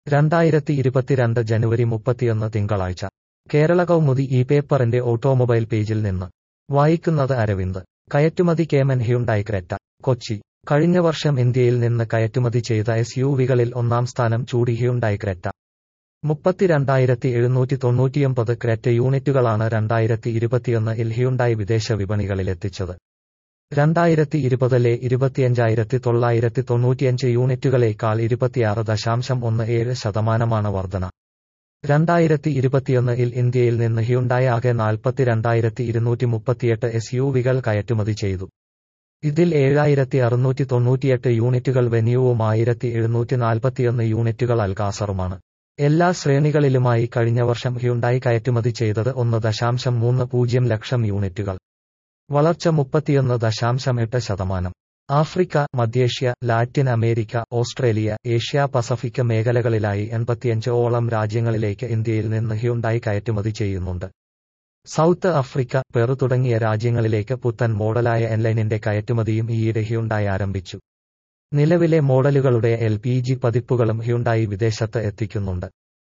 രണ്ടായിരത്തി ഇരുപത്തിരണ്ട് ജനുവരി മുപ്പത്തിയൊന്ന് തിങ്കളാഴ്ച കേരള കൗമുദി ഈ പേപ്പറിന്റെ ഓട്ടോമൊബൈൽ പേജിൽ നിന്ന് വായിക്കുന്നത് അരവിന്ദ് കയറ്റുമതി കേമൻ ഹ്യുണ്ടായി ക്രെറ്റ കൊച്ചി കഴിഞ്ഞ വർഷം ഇന്ത്യയിൽ നിന്ന് കയറ്റുമതി ചെയ്ത എസ് യു വികളിൽ ഒന്നാം സ്ഥാനം ചൂടി ഹ്യുണ്ടായി ക്രെറ്റ മുപ്പത്തിരണ്ടായിരത്തി എഴുന്നൂറ്റി തൊണ്ണൂറ്റിയൊമ്പത് ക്രെറ്റ യൂണിറ്റുകളാണ് രണ്ടായിരത്തി ഇരുപത്തിയൊന്ന് ഇൽ ഹ്യുണ്ടായി വിദേശ വിപണികളിലെത്തിച്ചത് രണ്ടായിരത്തി ഇരുപതിലെ ഇരുപത്തിയഞ്ചായിരത്തി തൊള്ളായിരത്തി തൊണ്ണൂറ്റിയഞ്ച് യൂണിറ്റുകളേക്കാൾ ഇരുപത്തിയാറ് ദശാംശം ഒന്ന് ഏഴ് ശതമാനമാണ് വർധന രണ്ടായിരത്തി ഇരുപത്തിയൊന്ന് ഇൽ ഇന്ത്യയിൽ നിന്ന് ഹ്യുണ്ടായി ആകെ നാൽപ്പത്തിരണ്ടായിരത്തി ഇരുന്നൂറ്റി മുപ്പത്തിയെട്ട് എസ് യു വികൾ കയറ്റുമതി ചെയ്തു ഇതിൽ ഏഴായിരത്തി അറുന്നൂറ്റി തൊണ്ണൂറ്റിയെട്ട് യൂണിറ്റുകൾ വെന്യൂവും ആയിരത്തി എഴുന്നൂറ്റി നാൽപ്പത്തിയൊന്ന് യൂണിറ്റുകൾ അൽകാസറുമാണ് എല്ലാ ശ്രേണികളിലുമായി കഴിഞ്ഞ വർഷം ഹ്യുണ്ടായി കയറ്റുമതി ചെയ്തത് ഒന്ന് ദശാംശം മൂന്ന് പൂജ്യം ലക്ഷം യൂണിറ്റുകൾ വളർച്ച മുപ്പത്തിയൊന്ന് ദശാംശം എട്ട് ശതമാനം ആഫ്രിക്ക മധ്യേഷ്യ Latin America Australia Asia Pacific മേഖലകളിലായി എൺപത്തിയഞ്ച് ഓളം രാജ്യങ്ങളിലേക്ക് ഇന്ത്യയിൽ നിന്ന് ഹ്യുണ്ടായി കയറ്റുമതി ചെയ്യുന്നുണ്ട് സൗത്ത് ആഫ്രിക്ക പെറു തുടങ്ങിയ രാജ്യങ്ങളിലേക്ക് പുത്തൻ മോഡലായ എൻലൈനിന്റെ കയറ്റുമതിയും ഈയിടെ ഹ്യുണ്ടായി ആരംഭിച്ചു നിലവിലെ മോഡലുകളുടെ എൽ പി ജി പതിപ്പുകളും ഹ്യുണ്ടായി വിദേശത്ത് എത്തിക്കുന്നുണ്ട്